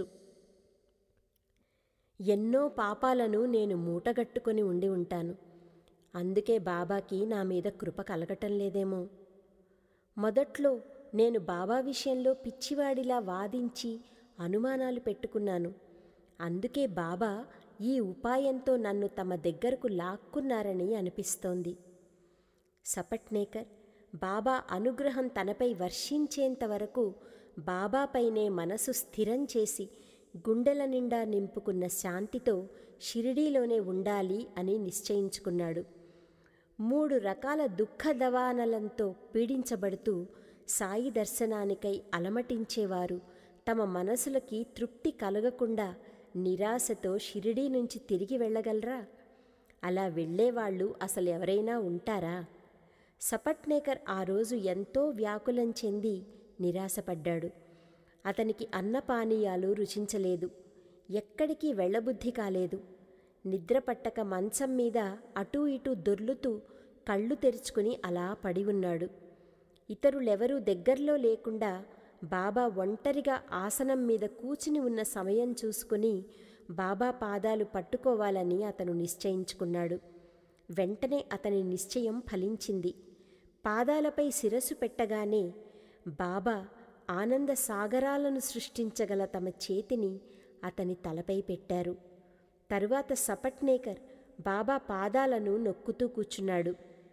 ఎన్నో పాపాలను నేను మూటగట్టుకొని ఉండి ఉంటాను అందుకే బాబాకి నా మీద కృప కలగటం లేదేమో మొదట్లో నేను బాబా విషయంలో పిచ్చివాడిలా వాదించి అనుమానాలు పెట్టుకున్నాను అందుకే బాబా ఈ ఉపాయంతో నన్ను తమ దగ్గరకు లాక్కున్నారని అనిపిస్తోంది సపట్నేకర్ బాబా అనుగ్రహం తనపై వర్షించేంత వరకు బాబాపైనే మనసు స్థిరం చేసి గుండెల నిండా నింపుకున్న శాంతితో షిరిడీలోనే ఉండాలి అని నిశ్చయించుకున్నాడు మూడు రకాల దుఃఖ దవానలంతో పీడించబడుతూ సాయి దర్శనానికై అలమటించేవారు తమ మనసులకి తృప్తి కలగకుండా నిరాశతో షిరిడీ నుంచి తిరిగి వెళ్ళగలరా అలా వెళ్ళేవాళ్ళు అసలు ఎవరైనా ఉంటారా సపట్నేకర్ ఆ రోజు ఎంతో వ్యాకులం చెంది నిరాశపడ్డాడు అతనికి అన్నపానీయాలు రుచించలేదు ఎక్కడికి వెళ్ళబుద్ధి కాలేదు నిద్ర పట్టక మంచం మీద అటూ ఇటూ దొర్లుతూ కళ్ళు తెరుచుకుని అలా పడి ఉన్నాడు ఇతరులెవరూ దగ్గరలో లేకుండా బాబా ఒంటరిగా ఆసనం మీద కూచుని ఉన్న సమయం చూసుకుని బాబా పాదాలు పట్టుకోవాలని అతను నిశ్చయించుకున్నాడు వెంటనే అతని నిశ్చయం ఫలించింది పాదాలపై శిరస్సు పెట్టగానే బాబా ఆనంద సాగరాలను సృష్టించగల తమ చేతిని అతని తలపై పెట్టారు తరువాత సపట్నేకర్ బాబా పాదాలను నొక్కుతూ కూర్చున్నాడు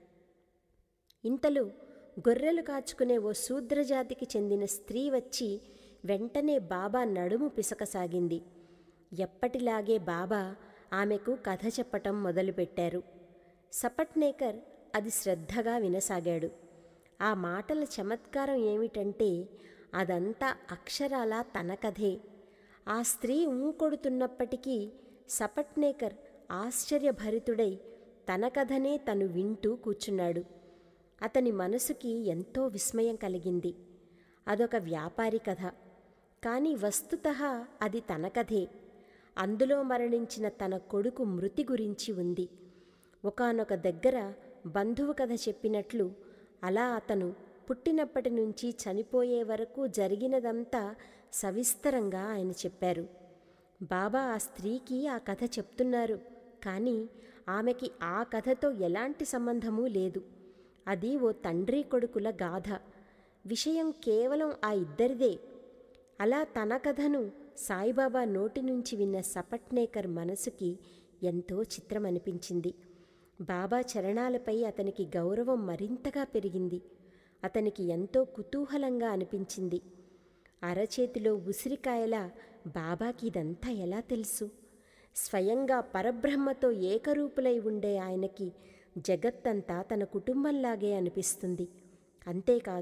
ఇంతలో గొర్రెలు కాచుకునే ఓ శూద్రజాతికి చెందిన స్త్రీ వచ్చి వెంటనే బాబా నడుము పిసకసాగింది ఎప్పటిలాగే బాబా ఆమెకు కథ చెప్పటం మొదలుపెట్టారు సపట్నేకర్ అది శ్రద్ధగా వినసాగాడు ఆ మాటల చమత్కారం ఏమిటంటే అదంతా అక్షరాలా తన కథే ఆ స్త్రీ ఊకొడుతున్నప్పటికీ సపట్నేకర్ ఆశ్చర్యభరితుడై తన కథనే తను వింటూ కూర్చున్నాడు అతని మనసుకి ఎంతో విస్మయం కలిగింది అదొక వ్యాపారి కథ కానీ వస్తుత అది తన కథే అందులో మరణించిన తన కొడుకు మృతి గురించి ఉంది ఒకానొక దగ్గర బంధువు కథ చెప్పినట్లు అలా అతను పుట్టినప్పటి నుంచి చనిపోయే వరకు జరిగినదంతా సవిస్తరంగా ఆయన చెప్పారు బాబా ఆ స్త్రీకి ఆ కథ చెప్తున్నారు కానీ ఆమెకి ఆ కథతో ఎలాంటి సంబంధమూ లేదు అది ఓ తండ్రి కొడుకుల గాథ విషయం కేవలం ఆ ఇద్దరిదే అలా తన కథను సాయిబాబా నోటి నుంచి విన్న సపట్నేకర్ మనసుకి ఎంతో చిత్రమనిపించింది బాబా చరణాలపై అతనికి గౌరవం మరింతగా పెరిగింది అతనికి ఎంతో కుతూహలంగా అనిపించింది అరచేతిలో ఉసిరికాయలా బాబాకి ఇదంతా ఎలా తెలుసు స్వయంగా పరబ్రహ్మతో ఏకరూపులై ఉండే ఆయనకి జగత్తంతా తన కుటుంబంలాగే అనిపిస్తుంది అంతేకాదు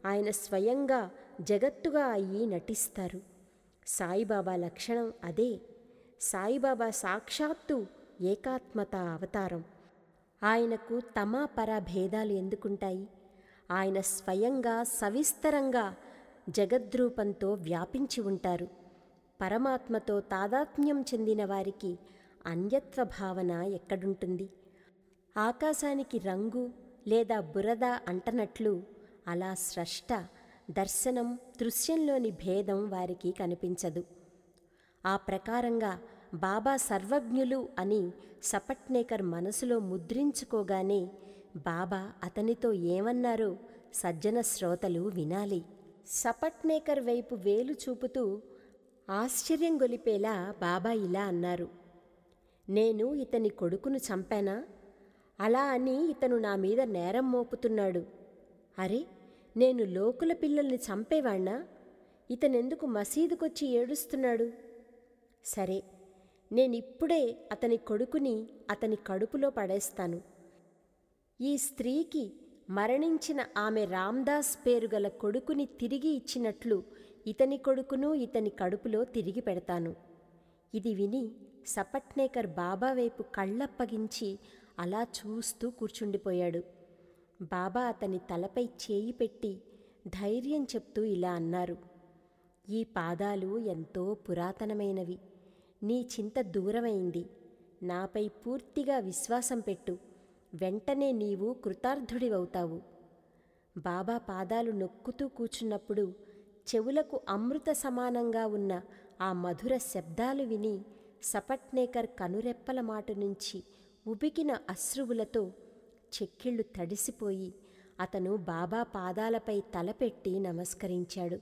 ఆయన స్వయంగా జగత్తుగా అయ్యి నటిస్తారు సాయిబాబా లక్షణం అదే సాయిబాబా సాక్షాత్తు ఏకాత్మత అవతారం ఆయనకు తమా పర భేదాలు ఎందుకుంటాయి ఆయన స్వయంగా సవిస్తరంగా జగద్రూపంతో వ్యాపించి ఉంటారు పరమాత్మతో తాదాత్మ్యం చెందిన వారికి అన్యత్వ భావన ఎక్కడుంటుంది ఆకాశానికి రంగు లేదా బురద అంటనట్లు అలా స్రష్ట దర్శనం దృశ్యంలోని భేదం వారికి కనిపించదు ఆ ప్రకారంగా బాబా సర్వజ్ఞులు అని సపట్నేకర్ మనసులో ముద్రించుకోగానే బాబా అతనితో ఏమన్నారో సజ్జన శ్రోతలు వినాలి సపట్నేకర్ వైపు వేలు చూపుతూ ఆశ్చర్యం గొలిపేలా బాబా ఇలా అన్నారు నేను ఇతని కొడుకును చంపానా అలా అని ఇతను నా మీద నేరం మోపుతున్నాడు అరే నేను లోకుల పిల్లల్ని చంపేవాణ్ణా ఇతనెందుకు మసీదుకొచ్చి ఏడుస్తున్నాడు సరే నేనిప్పుడే అతని కొడుకుని అతని కడుపులో పడేస్తాను ఈ స్త్రీకి మరణించిన ఆమె రామ్దాస్ పేరు గల కొడుకుని తిరిగి ఇచ్చినట్లు ఇతని కొడుకును ఇతని కడుపులో తిరిగి పెడతాను ఇది విని సపట్నేకర్ బాబా వైపు కళ్ళప్పగించి అలా చూస్తూ కూర్చుండిపోయాడు బాబా అతని తలపై చేయి పెట్టి ధైర్యం చెప్తూ ఇలా అన్నారు ఈ పాదాలు ఎంతో పురాతనమైనవి నీ చింత దూరమైంది నాపై పూర్తిగా విశ్వాసం పెట్టు వెంటనే నీవు కృతార్థుడివవుతావు బాబా పాదాలు నొక్కుతూ కూర్చున్నప్పుడు చెవులకు అమృత సమానంగా ఉన్న ఆ మధుర శబ్దాలు విని సపట్నేకర్ కనురెప్పల మాట నుంచి ఉబికిన అశ్రువులతో చెక్కిళ్ళు తడిసిపోయి అతను బాబా పాదాలపై తలపెట్టి నమస్కరించాడు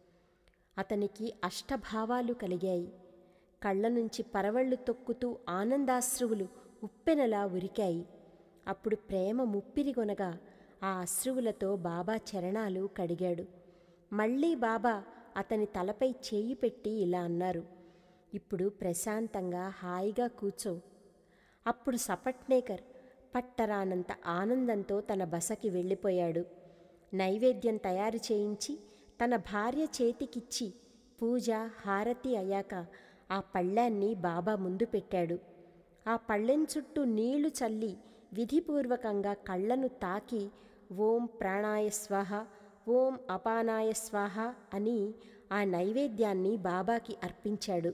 అతనికి అష్టభావాలు కలిగాయి కళ్ళ నుంచి పరవళ్ళు తొక్కుతూ ఆనందాశ్రువులు ఉప్పెనలా ఉరికాయి అప్పుడు ప్రేమ ముప్పిరిగొనగా ఆ అశ్రువులతో బాబా చరణాలు కడిగాడు మళ్ళీ బాబా అతని తలపై చేయి పెట్టి ఇలా అన్నారు ఇప్పుడు ప్రశాంతంగా హాయిగా కూర్చో అప్పుడు సపట్నేకర్ పట్టరానంత ఆనందంతో తన బసకి వెళ్ళిపోయాడు నైవేద్యం తయారు చేయించి తన భార్య చేతికిచ్చి పూజ హారతి అయ్యాక ఆ పళ్ళాన్ని బాబా ముందు పెట్టాడు ఆ పళ్ళెం చుట్టూ నీళ్లు చల్లి విధిపూర్వకంగా కళ్ళను తాకి ఓం ప్రాణాయ స్వాహ ఓం అపానాయ స్వాహ అని ఆ నైవేద్యాన్ని బాబాకి అర్పించాడు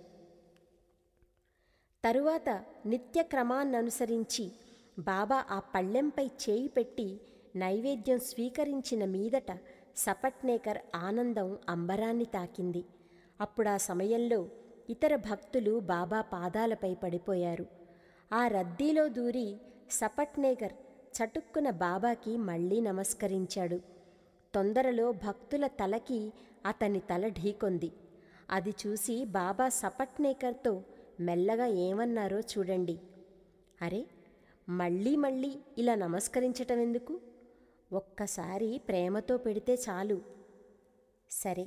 తరువాత నిత్యక్రమాన్ననుసరించి బాబా ఆ పళ్ళెంపై చేయి పెట్టి నైవేద్యం స్వీకరించిన మీదట సపట్నేకర్ ఆనందం అంబరాన్ని తాకింది అప్పుడా సమయంలో ఇతర భక్తులు బాబా పాదాలపై పడిపోయారు ఆ రద్దీలో దూరి సపట్నేకర్ చటుక్కున బాబాకి మళ్ళీ నమస్కరించాడు తొందరలో భక్తుల తలకి అతని తల ఢీకొంది అది చూసి బాబా సపట్నేకర్తో మెల్లగా ఏమన్నారో చూడండి అరే మళ్ళీ మళ్ళీ ఇలా నమస్కరించటం ఎందుకు ఒక్కసారి ప్రేమతో పెడితే చాలు సరే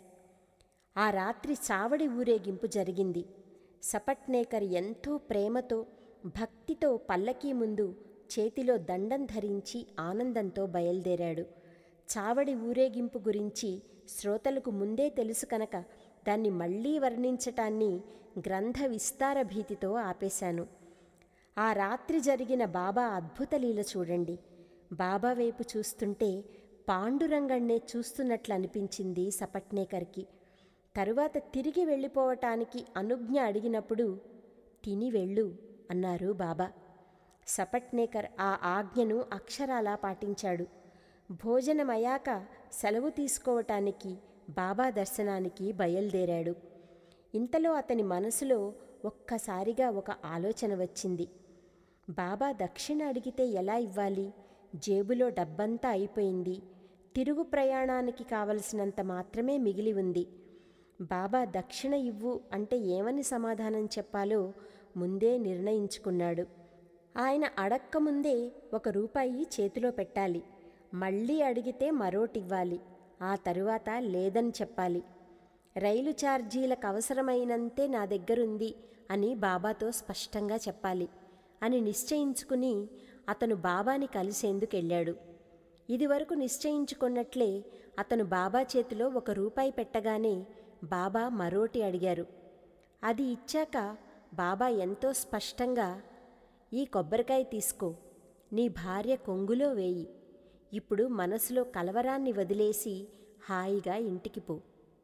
ఆ రాత్రి చావడి ఊరేగింపు జరిగింది సపట్నేకర్ ఎంతో ప్రేమతో భక్తితో పల్లకీ ముందు చేతిలో దండం ధరించి ఆనందంతో బయలుదేరాడు చావడి ఊరేగింపు గురించి శ్రోతలకు ముందే తెలుసు కనుక దాన్ని మళ్ళీ వర్ణించటాన్ని గ్రంథ విస్తార భీతితో ఆపేశాను ఆ రాత్రి జరిగిన బాబా అద్భుత లీల చూడండి బాబా వైపు చూస్తుంటే పాండురంగణ్ణే చూస్తున్నట్లు అనిపించింది సపట్నేకర్కి తరువాత తిరిగి వెళ్ళిపోవటానికి అనుజ్ఞ అడిగినప్పుడు తిని వెళ్ళు అన్నారు బాబా సపట్నేకర్ ఆ ఆజ్ఞను అక్షరాలా పాటించాడు భోజనమయ్యాక సెలవు తీసుకోవటానికి బాబా దర్శనానికి బయలుదేరాడు ఇంతలో అతని మనసులో ఒక్కసారిగా ఒక ఆలోచన వచ్చింది బాబా దక్షిణ అడిగితే ఎలా ఇవ్వాలి జేబులో డబ్బంతా అయిపోయింది తిరుగు ప్రయాణానికి కావలసినంత మాత్రమే మిగిలి ఉంది బాబా దక్షిణ ఇవ్వు అంటే ఏమని సమాధానం చెప్పాలో ముందే నిర్ణయించుకున్నాడు ఆయన అడక్కముందే ఒక రూపాయి చేతిలో పెట్టాలి మళ్ళీ అడిగితే మరోటివ్వాలి ఆ తరువాత లేదని చెప్పాలి రైలు ఛార్జీలకు అవసరమైనంతే నా దగ్గరుంది అని బాబాతో స్పష్టంగా చెప్పాలి అని నిశ్చయించుకుని అతను బాబాని కలిసేందుకెళ్ళాడు ఇదివరకు నిశ్చయించుకున్నట్లే అతను బాబా చేతిలో ఒక రూపాయి పెట్టగానే బాబా మరోటి అడిగారు అది ఇచ్చాక బాబా ఎంతో స్పష్టంగా ఈ కొబ్బరికాయ తీసుకో నీ భార్య కొంగులో వేయి ఇప్పుడు మనసులో కలవరాన్ని వదిలేసి హాయిగా ఇంటికి పో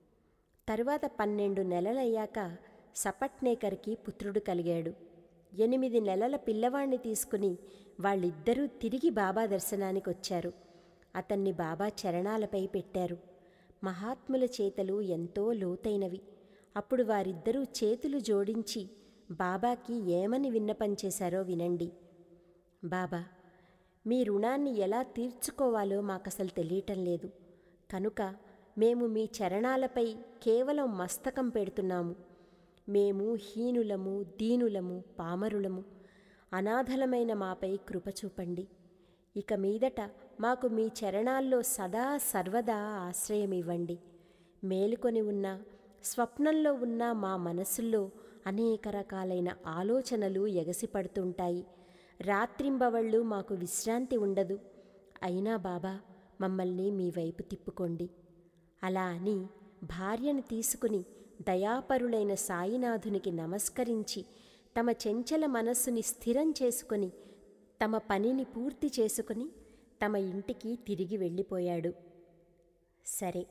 తరువాత పన్నెండు నెలలయ్యాక సపట్నేకర్కి పుత్రుడు కలిగాడు ఎనిమిది నెలల పిల్లవాణ్ణి తీసుకుని వాళ్ళిద్దరూ తిరిగి బాబా దర్శనానికి వచ్చారు అతన్ని బాబా చరణాలపై పెట్టారు మహాత్ముల చేతలు ఎంతో లోతైనవి అప్పుడు వారిద్దరూ చేతులు జోడించి బాబాకి ఏమని విన్నపం చేశారో వినండి బాబా మీ రుణాన్ని ఎలా తీర్చుకోవాలో మాకసలు తెలియటం లేదు కనుక మేము మీ చరణాలపై కేవలం మస్తకం పెడుతున్నాము మేము హీనులము దీనులము పామరులము అనాథలమైన మాపై కృప చూపండి ఇక మీదట మాకు మీ చరణాల్లో సదా సర్వదా ఆశ్రయమివ్వండి మేలుకొని ఉన్న స్వప్నంలో ఉన్న మా మనసుల్లో అనేక రకాలైన ఆలోచనలు ఎగసిపడుతుంటాయి రాత్రింబవళ్ళు మాకు విశ్రాంతి ఉండదు అయినా బాబా మమ్మల్ని మీ వైపు తిప్పుకోండి అలా అని భార్యను తీసుకుని దయాపరులైన సాయినాథునికి నమస్కరించి తమ చెంచల మనస్సుని స్థిరం చేసుకుని తమ పనిని పూర్తి చేసుకుని తమ ఇంటికి తిరిగి వెళ్ళిపోయాడు సరే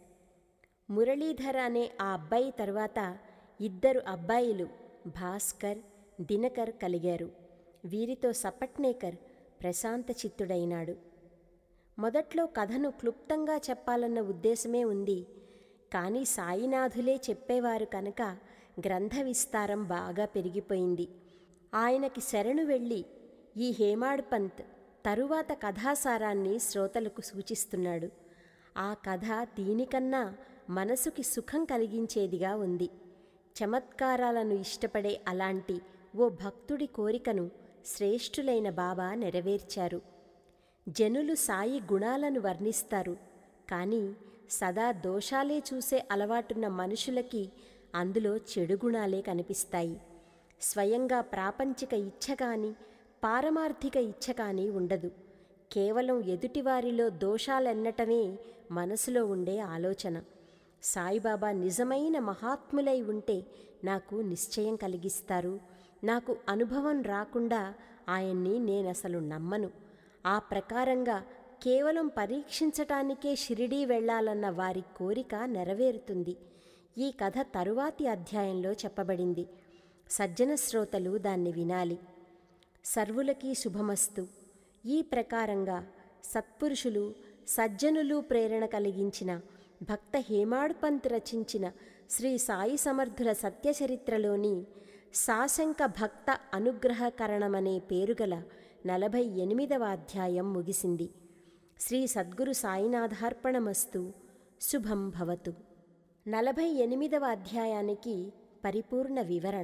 మురళీధర అనే ఆ అబ్బాయి తర్వాత ఇద్దరు అబ్బాయిలు భాస్కర్ దినకర్ కలిగారు వీరితో సపట్నేకర్ ప్రశాంత చిత్తుడైనాడు మొదట్లో కథను క్లుప్తంగా చెప్పాలన్న ఉద్దేశమే ఉంది కానీ సాయినాథులే చెప్పేవారు కనుక గ్రంథ విస్తారం బాగా పెరిగిపోయింది ఆయనకి శరణు వెళ్ళి ఈ హేమాడ్ పంత్ తరువాత కథాసారాన్ని శ్రోతలకు సూచిస్తున్నాడు ఆ కథ దీనికన్నా మనసుకి సుఖం కలిగించేదిగా ఉంది చమత్కారాలను ఇష్టపడే అలాంటి ఓ భక్తుడి కోరికను శ్రేష్ఠులైన బాబా నెరవేర్చారు జనులు సాయి గుణాలను వర్ణిస్తారు కానీ సదా దోషాలే చూసే అలవాటున్న మనుషులకి అందులో చెడు గుణాలే కనిపిస్తాయి స్వయంగా ప్రాపంచిక ఇచ్ఛ కానీ పారమార్థిక ఇచ్ఛ కానీ ఉండదు కేవలం ఎదుటివారిలో దోషాలెన్నటమే మనసులో ఉండే ఆలోచన సాయిబాబా నిజమైన మహాత్ములై ఉంటే నాకు నిశ్చయం కలిగిస్తారు నాకు అనుభవం రాకుండా ఆయన్ని నేనసలు నమ్మను ఆ ప్రకారంగా కేవలం పరీక్షించటానికే షిరిడీ వెళ్ళాలన్న వారి కోరిక నెరవేరుతుంది ఈ కథ తరువాతి అధ్యాయంలో చెప్పబడింది సజ్జన శ్రోతలు దాన్ని వినాలి సర్వులకి శుభమస్తు ఈ ప్రకారంగా సత్పురుషులు సజ్జనులు ప్రేరణ కలిగించిన భక్త హేమాడ్ పంత్ రచించిన శ్రీ సాయి సమర్థుల సత్యచరిత్రలోని సాశంక భక్త అనుగ్రహకరణమనే పేరుగల నలభై ఎనిమిదవ అధ్యాయం ముగిసింది శ్రీ సద్గురు సాయినాథార్పణమస్తు శుభం భవతు నలభై ఎనిమిదవ అధ్యాయానికి పరిపూర్ణ వివరణ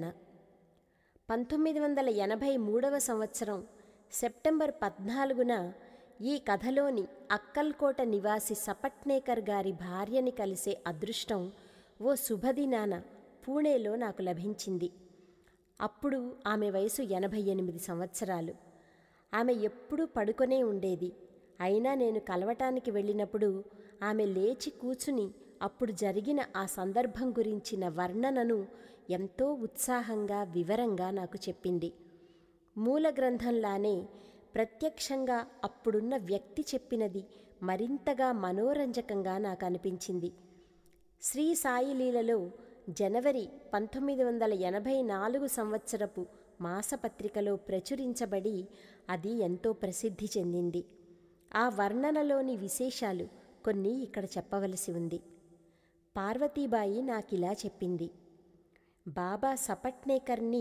పంతొమ్మిది వందల ఎనభై మూడవ సంవత్సరం సెప్టెంబర్ పద్నాలుగున ఈ కథలోని అక్కల్కోట నివాసి సపట్నేకర్ గారి భార్యని కలిసే అదృష్టం ఓ శుభదినాన పూణేలో నాకు లభించింది అప్పుడు ఆమె వయసు ఎనభై ఎనిమిది సంవత్సరాలు ఆమె ఎప్పుడూ పడుకొనే ఉండేది అయినా నేను కలవటానికి వెళ్ళినప్పుడు ఆమె లేచి కూచుని అప్పుడు జరిగిన ఆ సందర్భం గురించిన వర్ణనను ఎంతో ఉత్సాహంగా వివరంగా నాకు చెప్పింది మూల గ్రంథంలానే ప్రత్యక్షంగా అప్పుడున్న వ్యక్తి చెప్పినది మరింతగా మనోరంజకంగా నాకు అనిపించింది శ్రీ సాయిలీలలో జనవరి పంతొమ్మిది వందల ఎనభై నాలుగు సంవత్సరపు మాసపత్రికలో ప్రచురించబడి అది ఎంతో ప్రసిద్ధి చెందింది ఆ వర్ణనలోని విశేషాలు కొన్ని ఇక్కడ చెప్పవలసి ఉంది పార్వతీబాయి నాకిలా చెప్పింది బాబా సపట్నేకర్ని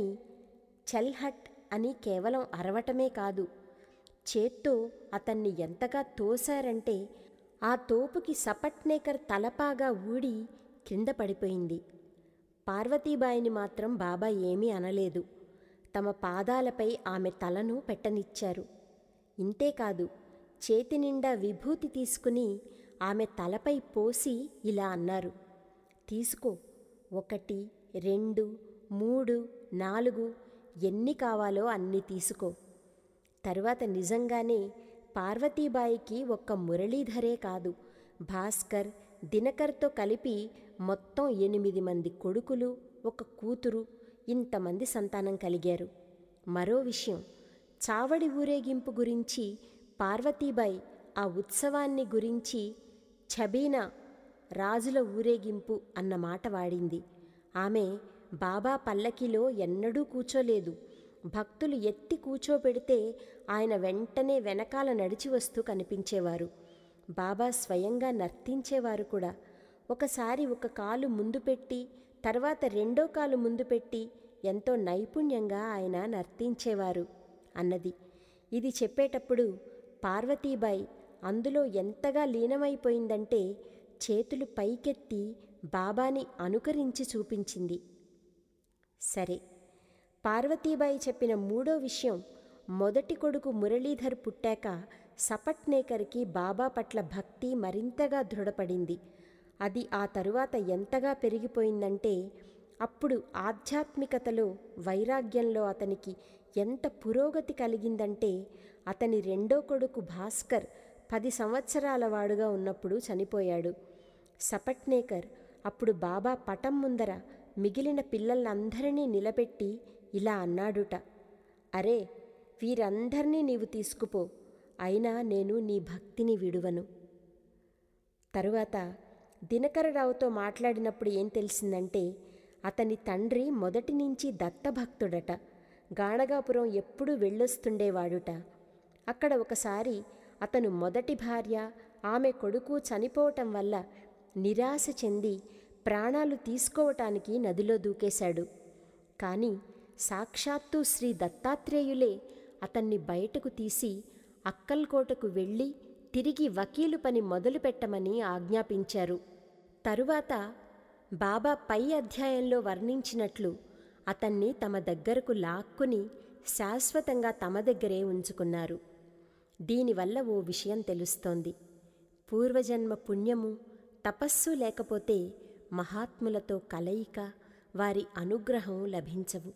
చల్హట్ అని కేవలం అరవటమే కాదు చేత్తో అతన్ని ఎంతగా తోశారంటే ఆ తోపుకి సపట్నేకర్ తలపాగా ఊడి కింద పడిపోయింది పార్వతీబాయిని మాత్రం బాబా ఏమీ అనలేదు తమ పాదాలపై ఆమె తలను పెట్టనిచ్చారు ఇంతేకాదు చేతి నిండా విభూతి తీసుకుని ఆమె తలపై పోసి ఇలా అన్నారు తీసుకో ఒకటి రెండు మూడు నాలుగు ఎన్ని కావాలో అన్ని తీసుకో తరువాత నిజంగానే పార్వతీబాయికి ఒక్క మురళీధరే కాదు భాస్కర్ దినకర్తో కలిపి మొత్తం ఎనిమిది మంది కొడుకులు ఒక కూతురు ఇంతమంది సంతానం కలిగారు మరో విషయం చావడి ఊరేగింపు గురించి పార్వతీబాయి ఆ ఉత్సవాన్ని గురించి ఛబీనా రాజుల ఊరేగింపు అన్న మాట వాడింది ఆమె బాబా పల్లకిలో ఎన్నడూ కూర్చోలేదు భక్తులు ఎత్తి కూర్చోపెడితే ఆయన వెంటనే వెనకాల నడిచి వస్తూ కనిపించేవారు బాబా స్వయంగా నర్తించేవారు కూడా ఒకసారి ఒక కాలు ముందు పెట్టి తర్వాత రెండో కాలు ముందు పెట్టి ఎంతో నైపుణ్యంగా ఆయన నర్తించేవారు అన్నది ఇది చెప్పేటప్పుడు పార్వతీబాయి అందులో ఎంతగా లీనమైపోయిందంటే చేతులు పైకెత్తి బాబాని అనుకరించి చూపించింది సరే పార్వతీబాయి చెప్పిన మూడో విషయం మొదటి కొడుకు మురళీధర్ పుట్టాక సపట్నేకర్కి బాబా పట్ల భక్తి మరింతగా దృఢపడింది అది ఆ తరువాత ఎంతగా పెరిగిపోయిందంటే అప్పుడు ఆధ్యాత్మికతలో వైరాగ్యంలో అతనికి ఎంత పురోగతి కలిగిందంటే అతని రెండో కొడుకు భాస్కర్ పది సంవత్సరాల వాడుగా ఉన్నప్పుడు చనిపోయాడు సపట్నేకర్ అప్పుడు బాబా పటం ముందర మిగిలిన పిల్లలందరినీ నిలబెట్టి ఇలా అన్నాడుట అరే వీరందర్నీ నీవు తీసుకుపో అయినా నేను నీ భక్తిని విడువను తరువాత దినకరరావుతో మాట్లాడినప్పుడు ఏం తెలిసిందంటే అతని తండ్రి మొదటి నుంచి దత్తభక్తుడట గాణగాపురం ఎప్పుడూ వెళ్ళొస్తుండేవాడుట అక్కడ ఒకసారి అతను మొదటి భార్య ఆమె కొడుకు చనిపోవటం వల్ల నిరాశ చెంది ప్రాణాలు తీసుకోవటానికి నదిలో దూకేశాడు కానీ సాక్షాత్తు శ్రీ దత్తాత్రేయులే అతన్ని బయటకు తీసి అక్కల్కోటకు వెళ్ళి తిరిగి వకీలు పని మొదలుపెట్టమని ఆజ్ఞాపించారు తరువాత బాబా పై అధ్యాయంలో వర్ణించినట్లు అతన్ని తమ దగ్గరకు లాక్కుని శాశ్వతంగా తమ దగ్గరే ఉంచుకున్నారు దీనివల్ల ఓ విషయం తెలుస్తోంది పూర్వజన్మ పుణ్యము తపస్సు లేకపోతే మహాత్ములతో కలయిక వారి అనుగ్రహం లభించవు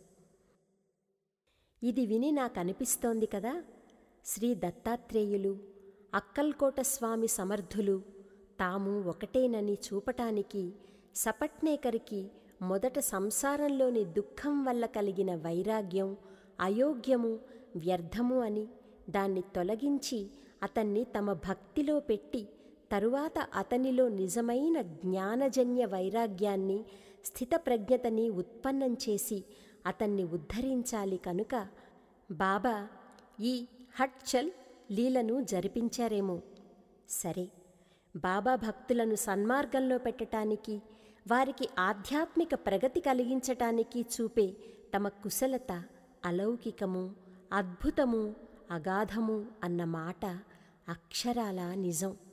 ఇది విని నాకనిపిస్తోంది కదా శ్రీ దత్తాత్రేయులు అక్కల్కోట స్వామి సమర్థులు తాము ఒకటేనని చూపటానికి సపట్నేకరికి మొదట సంసారంలోని దుఃఖం వల్ల కలిగిన వైరాగ్యం అయోగ్యము వ్యర్థము అని దాన్ని తొలగించి అతన్ని తమ భక్తిలో పెట్టి తరువాత అతనిలో నిజమైన జ్ఞానజన్య వైరాగ్యాన్ని స్థితప్రజ్ఞతని ఉత్పన్నం చేసి అతన్ని ఉద్ధరించాలి కనుక బాబా ఈ హట్చల్ లీలను జరిపించారేమో సరే బాబా భక్తులను సన్మార్గంలో పెట్టటానికి వారికి ఆధ్యాత్మిక ప్రగతి కలిగించటానికి చూపే తమ కుశలత అలౌకికము అద్భుతము అగాధము అన్న మాట అక్షరాల నిజం